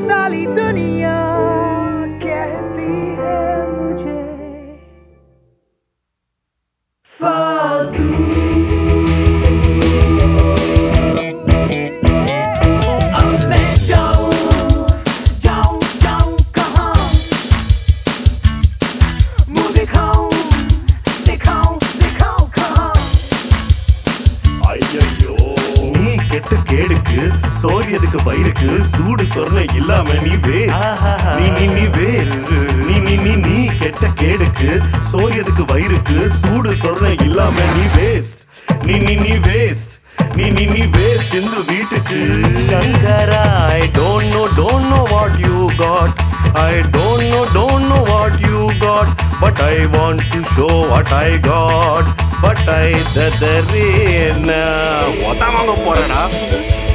सारी दुनिया कहती है मुझे फालतू अब मैं जाऊं जाऊं जाऊं कहाँ मुंह दिखाऊं दिखाऊं दिखाऊं कहाँ ஐயையோ நீ கெட்ட கேடுக்கு சோரியதுக்கு வயிறுக்கு சூடு சொர்ண இல்லாம நீ வேஸ்ட் நீ நீ நீ வேஸ்ட் நீ நீ நீ நீ கெட்ட கேடுக்கு சோரியதுக்கு வயிறுக்கு சூடு சொர்ண இல்லாம நீ வேஸ்ட் நீ நீ நீ வேஸ்ட் நீ நீ நீ வேஸ்ட் இந்த வீட்டுக்கு Shankara I don't know don't know what you got I don't know don't know what you got but I want to show what I got but I ததரேன ஒத்த வாங்க போறடா